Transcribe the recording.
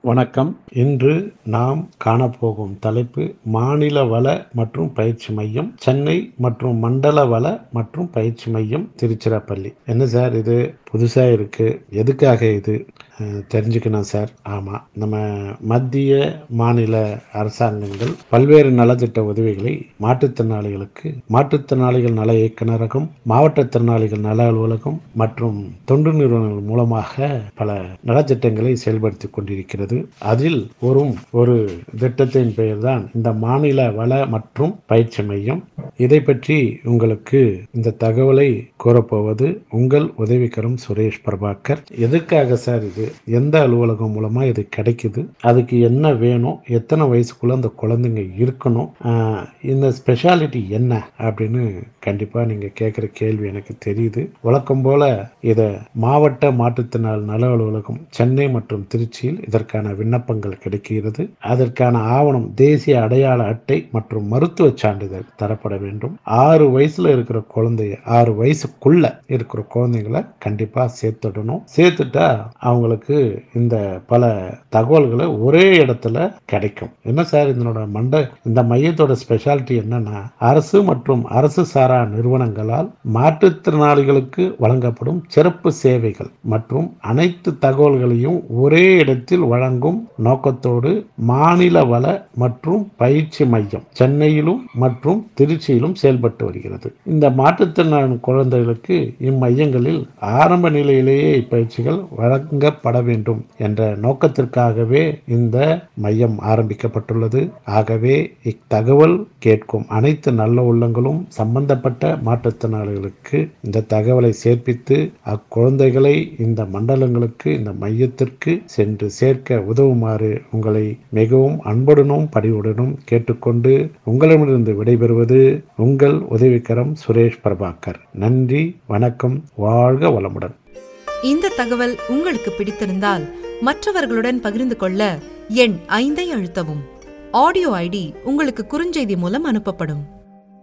வணக்கம் இன்று நாம் காணப்போகும் தலைப்பு மாநில வள மற்றும் பயிற்சி மையம் சென்னை மற்றும் மண்டல வள மற்றும் பயிற்சி மையம் திருச்சிராப்பள்ளி என்ன சார் இது புதுசா இருக்கு எதுக்காக இது அஹ், தெரிஞ்சுக்கணும் சார் ஆமா நம்ம மத்திய மாநில அரசாங்கங்கள் பல்வேறு நலத்திட்ட உதவிகளை மாற்றுத்திறனாளிகளுக்கு மாற்றுத்திறனாளிகள் நல இயக்குநரகம் மாவட்ட நல அலுவலகம் மற்றும் தொண்டு நிறுவனங்கள் மூலமாக பல நலத்திட்டங்களை செயல்படுத்தி கொண்டிருக்கிறது அதில் ஒரு ஒரு திட்டத்தின் பெயர்தான் இந்த மாநில வள மற்றும் பயிற்சி மையம் இதை பற்றி உங்களுக்கு இந்த தகவலை கூறப்போவது உங்கள் உதவிக்கரம் சுரேஷ் பிரபாகர் எதுக்காக சார் இது எந்த அலுவலகம் மூலமா இது கிடைக்குது அதுக்கு என்ன வேணும் எத்தனை வயசுக்குள்ள அந்த குழந்தைங்க இருக்கணும் ஆஹ் இந்த ஸ்பெஷாலிட்டி என்ன அப்படின்னு கண்டிப்பா நீங்க கேட்குற கேள்வி எனக்கு தெரியுது வழக்கம் போல இதை மாவட்ட மாற்றுத்திறனாளி நல அலுவலகம் சென்னை மற்றும் திருச்சியில் இதற்கான விண்ணப்பங்கள் கிடைக்கிறது அதற்கான ஆவணம் தேசிய அடையாள அட்டை மற்றும் மருத்துவ சான்றிதழ் தரப்பட வேண்டும் ஆறு வயசுல இருக்கிற குழந்தைய ஆறு வயசுக்குள்ள இருக்கிற குழந்தைங்களை கண்டிப்பா சேர்த்துடணும் சேர்த்துட்டா அவங்களுக்கு இந்த பல தகவல்களை ஒரே இடத்துல கிடைக்கும் என்ன சார் இதனோட மண்ட இந்த மையத்தோட ஸ்பெஷாலிட்டி என்னன்னா அரசு மற்றும் அரசு சாரா நிறுவனங்களால் மாற்றுத்திறனாளிகளுக்கு வழங்கப்படும் சிறப்பு சேவைகள் மற்றும் அனைத்து தகவல்களையும் ஒரே இடத்தில் வழங்கும் நோக்கத்தோடு மாநில வள மற்றும் பயிற்சி மையம் சென்னையிலும் மற்றும் திருச்சியிலும் செயல்பட்டு வருகிறது இந்த மாற்றுத்திறனாளி குழந்தைகளுக்கு இம்மையங்களில் ஆரம்ப நிலையிலேயே இப்பயிற்சிகள் வழங்கப்பட வேண்டும் என்ற நோக்கத்திற்காகவே இந்த மையம் ஆரம்பிக்கப்பட்டுள்ளது ஆகவே இத்தகவல் கேட்கும் அனைத்து நல்ல உள்ளங்களும் சம்பந்தப்பட்ட மாற்றுத்திறனாளிகளுக்கு இந்த தகவலை சேர்ப்பித்து அக்குழந்தைகளை இந்த மண்டலங்களுக்கு இந்த மையத்திற்கு சென்று சேர்க்க உதவுமாறு உங்களை மிகவும் அன்புடனும் பணிவுடனும் கேட்டுக்கொண்டு உங்களிடமிருந்து விடைபெறுவது உங்கள் உதவிக்கரம் சுரேஷ் பிரபாகர் நன்றி வணக்கம் வாழ்க வளமுடன் இந்த தகவல் உங்களுக்கு பிடித்திருந்தால் மற்றவர்களுடன் பகிர்ந்து கொள்ள எண் ஐந்தை அழுத்தவும் ஆடியோ ஐடி உங்களுக்கு குறுஞ்செய்தி மூலம் அனுப்பப்படும்